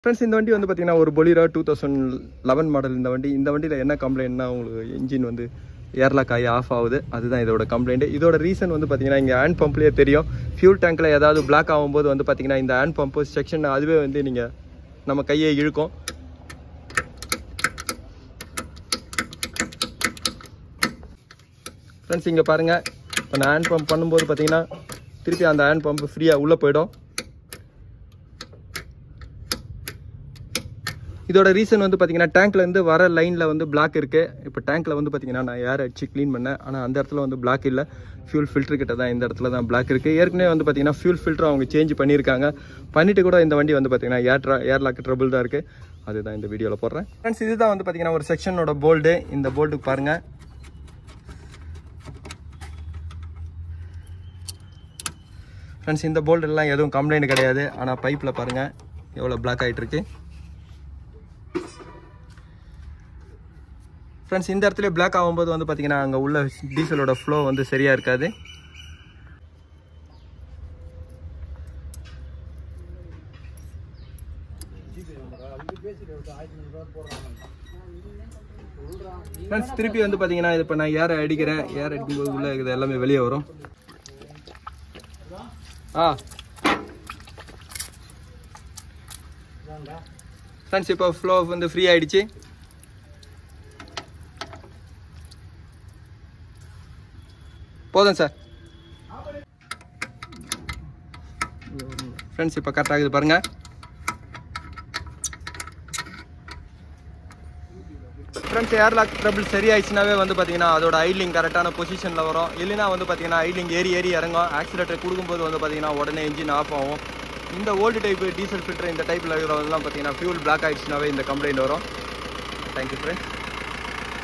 friends இந்த வண்டி வந்து பார்த்தீங்கன்னா ஒரு Bolero two thousand eleven model இந்த வண்டி இந்த வண்டியில் என்ன கம்ப்ளைண்ட்னா உங்களுக்கு இன்ஜின் வந்து ஏர்லாக் ஆகி ஆஃப் ஆகுது அதுதான் இதோட கம்ப்ளைண்ட் இதோட ரீசன் வந்து பார்த்தீங்கன்னா இங்கே ஹேண்ட் பம்ப்லேயே தெரியும் ஃபியூல் டேங்க்கில் ஏதாவது பிளாக் ஆகும்போது வந்து பார்த்தீங்கன்னா இந்த ஹேண்ட் பம்பு செக்ஷன் அதுவே வந்து நீங்கள் நம்ம கையை இழுக்கும் ஃப்ரெண்ட்ஸ் இங்கே பாருங்கள் இப்போ நான் ஹேண்ட் பம்ப் பண்ணும்போது பார்த்தீங்கன்னா திருப்பி அந்த ஹேண்ட் பம்ப் ஃப்ரீயாக உள்ளே போயிடும் இதோட ரீசன் வந்து பார்த்தீங்கன்னா டேங்க்ல இருந்து வர லைனில் வந்து பிளாக் இருக்கு இப்போ டேங்க்ல வந்து பார்த்தீங்கன்னா நான் ஏர் அடிச்சு க்ளீன் பண்ணேன் ஆனால் அந்த இடத்துல வந்து பிளாக் இல்லை ஃபியூல் ஃபில்டர் கிட்ட தான் இந்த இடத்துல தான் பிளாக் இருக்கு ஏற்கனவே வந்து பார்த்தீங்கன்னா ஃபியூல் ஃபில்டர் அவங்க சேஞ்ச் பண்ணியிருக்காங்க பண்ணிட்டு கூட இந்த வண்டி வந்து பார்த்தீங்கன்னா ஏர் ட்ரா ஏர் லாக் ட்ரபிள் தான் இருக்கு அதுதான் இந்த வீடியோவில் போடுறேன் ஃப்ரெண்ட்ஸ் இதுதான் வந்து பார்த்தீங்கன்னா ஒரு செக்ஷனோட போல்டு இந்த போல்டுக்கு பாருங்க ஃப்ரெண்ட்ஸ் இந்த போல்டு எல்லாம் எதுவும் கம்ப்ளைண்ட் கிடையாது ஆனால் பைப்பில் பாருங்க எவ்வளோ பிளாக் ஆகிட்டு இருக்கு ஃப்ரெண்ட்ஸ் இந்த இடத்துல பிளாக் ஆகும்போது வந்து பார்த்தீங்கன்னா அங்கே உள்ள டீசலோட ஃப்ளோ வந்து சரியாக இருக்காது ஃப்ரெண்ட்ஸ் திருப்பி வந்து பார்த்தீங்கன்னா இது இப்போ நான் ஏர் அடிக்கிறேன் ஏர் அடிக்கும்போது உள்ள இது எல்லாமே வெளியே வரும் ஆ ஃப்ரெண்ட்ஸ் இப்போ ஃப்ளோ வந்து ஃப்ரீ ஆயிடுச்சு போதும் சார் ஃப்ரெண்ட்ஸ் இப்போ கரெக்ட் ஆகுது பாருங்க ஃப்ரெண்ட்ஸ் ஏர்லாக் ட்ரபிள் சரியாயிடுச்சுனாவே வந்து பார்த்தீங்கன்னா அதோட ஐலிங் கரெக்டான பொசிஷனில் வரும் இல்லைனா வந்து பார்த்தீங்கன்னா ஐலிங் ஏறி ஏறி இறங்கும் ஆக்சிலேட்டர் கொடுக்கும்போது வந்து பார்த்தீங்கன்னா உடனே இன்ஜின் ஆஃப் ஆகும் இந்த ஓல்டு டைப் டீசல் ஃபில்டர் இந்த டைப்பில் இருக்கிறவங்கலாம் பார்த்தீங்கன்னா ஃபியூல் பிளாக் ஆயிடுச்சுனாவே இந்த கம்ப்ளைண்ட் வரும் தேங்க்யூ ஃப்ரெண்ட்ஸ்